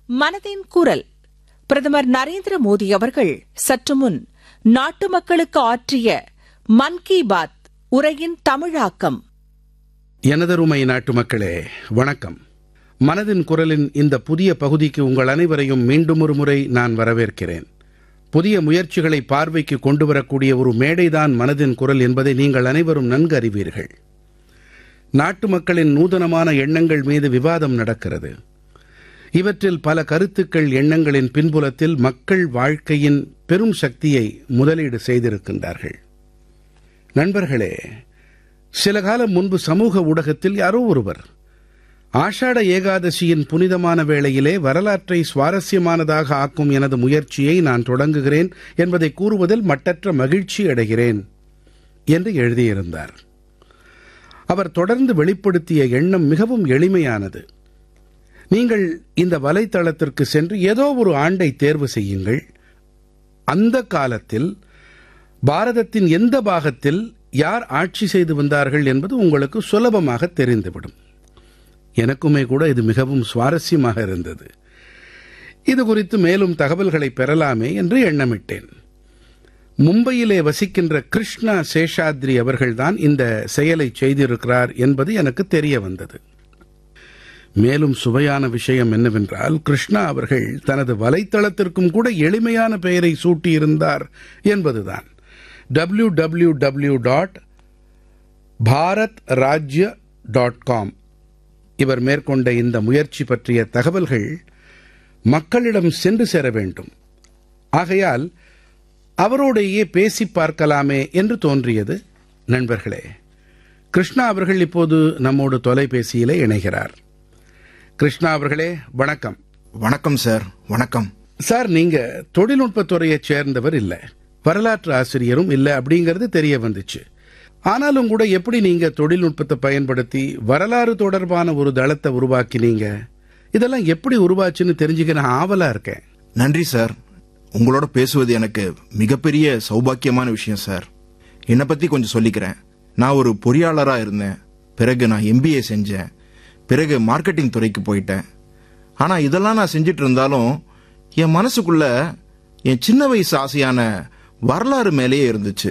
மனதின் குரல் பிரதமர் நரேந்திர மோடி அவர்கள் சற்று முன் நாட்டு மக்களுக்கு ஆற்றிய மன் கி பாத் உரையின் தமிழாக்கம் எனதருமை நாட்டு மக்களே வணக்கம் மனதின் குரலின் இந்த புதிய பகுதிக்கு உங்கள் அனைவரையும் மீண்டும் ஒரு முறை நான் வரவேற்கிறேன் புதிய முயற்சிகளை பார்வைக்கு கொண்டு வரக்கூடிய ஒரு மேடைதான் மனதின் குரல் என்பதை நீங்கள் அனைவரும் நன்கு அறிவீர்கள் நாட்டு மக்களின் நூதனமான எண்ணங்கள் மீது விவாதம் நடக்கிறது இவற்றில் பல கருத்துக்கள் எண்ணங்களின் பின்புலத்தில் மக்கள் வாழ்க்கையின் பெரும் சக்தியை முதலீடு செய்திருக்கின்றார்கள் நண்பர்களே சில காலம் முன்பு சமூக ஊடகத்தில் யாரோ ஒருவர் ஆஷாட ஏகாதசியின் புனிதமான வேளையிலே வரலாற்றை சுவாரஸ்யமானதாக ஆக்கும் எனது முயற்சியை நான் தொடங்குகிறேன் என்பதை கூறுவதில் மட்டற்ற மகிழ்ச்சி அடைகிறேன் என்று எழுதியிருந்தார் அவர் தொடர்ந்து வெளிப்படுத்திய எண்ணம் மிகவும் எளிமையானது நீங்கள் இந்த வலைத்தளத்திற்கு சென்று ஏதோ ஒரு ஆண்டை தேர்வு செய்யுங்கள் அந்த காலத்தில் பாரதத்தின் எந்த பாகத்தில் யார் ஆட்சி செய்து வந்தார்கள் என்பது உங்களுக்கு சுலபமாக தெரிந்துவிடும் எனக்குமே கூட இது மிகவும் சுவாரஸ்யமாக இருந்தது இது குறித்து மேலும் தகவல்களை பெறலாமே என்று எண்ணமிட்டேன் மும்பையிலே வசிக்கின்ற கிருஷ்ணா சேஷாத்ரி அவர்கள்தான் இந்த செயலை செய்திருக்கிறார் என்பது எனக்கு தெரிய வந்தது மேலும் சுவையான விஷயம் என்னவென்றால் கிருஷ்ணா அவர்கள் தனது வலைத்தளத்திற்கும் கூட எளிமையான பெயரை சூட்டியிருந்தார் என்பதுதான் W W W dot Bharat Rajya dot com இவர் மேற்கொண்ட இந்த முயற்சி பற்றிய தகவல்கள் மக்களிடம் சென்று சேர வேண்டும் ஆகையால் அவரோடையே பேசி பார்க்கலாமே என்று தோன்றியது நண்பர்களே கிருஷ்ணா அவர்கள் இப்போது நம்மோடு தொலைபேசியிலே இணைகிறார் கிருஷ்ணா அவர்களே வணக்கம் வணக்கம் சார் வணக்கம் சார் நீங்க தொழில்நுட்பத்துறையைச் சேர்ந்தவர் இல்ல வரலாற்று ஆசிரியரும் இல்ல அப்படிங்கிறது தெரிய வந்துச்சு ஆனாலும் கூட எப்படி நீங்க தொழில்நுட்பத்தை பயன்படுத்தி வரலாறு தொடர்பான ஒரு தளத்தை உருவாக்கினீங்க இதெல்லாம் எப்படி உருவாச்சுன்னு தெரிஞ்சுக்க நான் ஆவலா இருக்கேன் நன்றி சார் உங்களோட பேசுவது எனக்கு மிகப்பெரிய சௌபாக்கியமான விஷயம் சார் என்னை பத்தி கொஞ்சம் சொல்லிக்கிறேன் நான் ஒரு பொறியாளரா இருந்தேன் பிறகு நான் எம்பிஏ செஞ்சேன் பிறகு மார்க்கெட்டிங் துறைக்கு போயிட்டேன் ஆனா இதெல்லாம் நான் செஞ்சிட்டு இருந்தாலும் என் மனசுக்குள்ள என் சின்ன வயசு ஆசையான வரலாறு மேலேயே இருந்துச்சு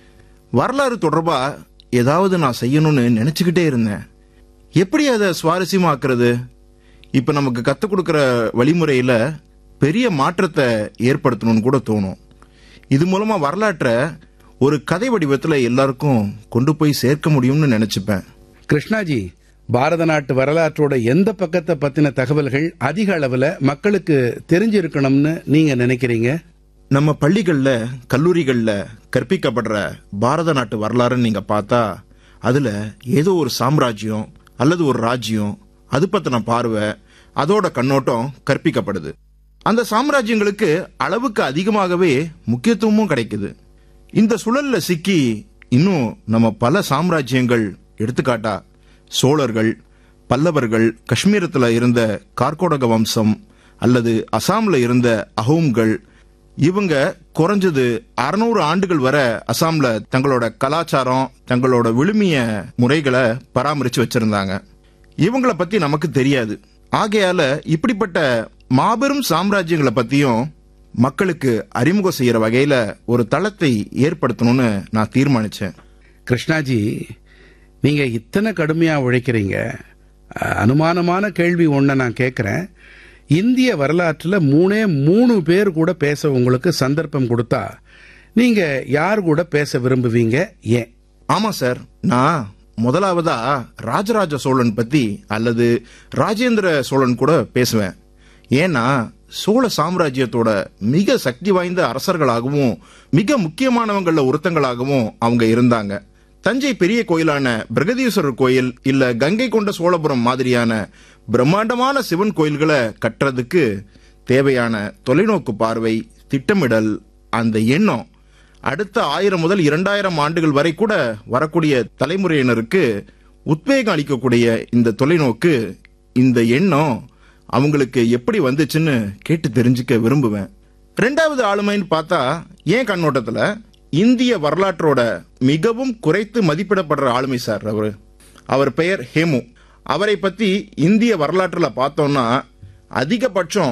வரலாறு தொடர்பா ஏதாவது நான் செய்யணும்னு நினைச்சுக்கிட்டே இருந்தேன் எப்படி அதை சுவாரஸ்யமாக்குறது இப்ப நமக்கு கத்துக் கொடுக்கிற வழிமுறையில பெரிய மாற்றத்தை ஏற்படுத்தணும்னு கூட தோணும் இது மூலமா வரலாற்றை ஒரு கதை வடிவத்துல எல்லாருக்கும் கொண்டு போய் சேர்க்க முடியும்னு நினைச்சுப்பேன் கிருஷ்ணாஜி பாரத நாட்டு வரலாற்றோட எந்த பக்கத்தை பத்தின தகவல்கள் அதிக அளவுல மக்களுக்கு தெரிஞ்சிருக்கணும்னு நீங்க நினைக்கிறீங்க நம்ம பள்ளிகள்ல கல்லூரிகள்ல கற்பிக்கப்படுற பாரத நாட்டு வரலாறுன்னு நீங்க பார்த்தா அதுல ஏதோ ஒரு சாம்ராஜ்யம் அல்லது ஒரு ராஜ்யம் அது பத்தின பார்வை அதோட கண்ணோட்டம் கற்பிக்கப்படுது அந்த சாம்ராஜ்யங்களுக்கு அளவுக்கு அதிகமாகவே முக்கியத்துவமும் கிடைக்குது இந்த சுழல்ல சிக்கி இன்னும் நம்ம பல சாம்ராஜ்யங்கள் எடுத்துக்காட்டா சோழர்கள் பல்லவர்கள் காஷ்மீரத்துல இருந்த கார்கோடக வம்சம் அல்லது அசாம்ல இருந்த அஹோம்கள் இவங்க குறைஞ்சது அறுநூறு ஆண்டுகள் வரை அசாம்ல தங்களோட கலாச்சாரம் தங்களோட விழுமிய முறைகளை பராமரிச்சு வச்சிருந்தாங்க இவங்கள பத்தி நமக்கு தெரியாது ஆகையால இப்படிப்பட்ட மாபெரும் சாம்ராஜ்யங்களை பத்தியும் மக்களுக்கு அறிமுகம் செய்யற வகையில ஒரு தளத்தை ஏற்படுத்தணும்னு நான் தீர்மானிச்சேன் கிருஷ்ணாஜி நீங்க இத்தனை கடுமையா உழைக்கிறீங்க அஹ், அனுமானமான கேள்வி ஒன்றை நான் கேட்கிறேன் இந்திய வரலாற்றுல மூணே மூணு பேர் கூட பேச உங்களுக்கு சந்தர்ப்பம் கொடுத்தா நீங்க யார் கூட பேச விரும்புவீங்க ஏன் ஆமா சார் நான் முதலாவதா ராஜராஜ சோழன் பத்தி அல்லது ராஜேந்திர சோழன் கூட பேசுவேன் ஏன்னா சோழ சாம்ராஜ்யத்தோட மிக சக்தி வாய்ந்த அரசர்களாகவும் மிக முக்கியமானவங்கள ஒருத்தங்களாகவும் அவங்க இருந்தாங்க தஞ்சை பெரிய கோயிலான பிரகதீஸ்வரர் கோயில் இல்ல கங்கை கொண்ட சோழபுரம் மாதிரியான பிரம்மாண்டமான சிவன் கோயில்களை கட்டுறதுக்கு தேவையான தொலைநோக்கு பார்வை திட்டமிடல் அந்த எண்ணம் அடுத்த ஆயிரம் முதல் இரண்டாயிரம் ஆண்டுகள் வரை கூட வரக்கூடிய தலைமுறையினருக்கு உத்வேகம் அளிக்கக்கூடிய இந்த தொலைநோக்கு இந்த எண்ணம் அவங்களுக்கு எப்படி வந்துச்சுன்னு கேட்டு தெரிஞ்சுக்க விரும்புவேன் ரெண்டாவது ஆளுமைன்னு பார்த்தா ஏன் கண்ணோட்டத்துல இந்திய வரலாற்றோட மிகவும் குறைத்து மதிப்பிடப்படுற ஆளுமை சார் அவரு அவர் பெயர் ஹேமு அவரை பத்தி இந்திய வரலாற்றுல பார்த்தோம்னா அதிகபட்சம்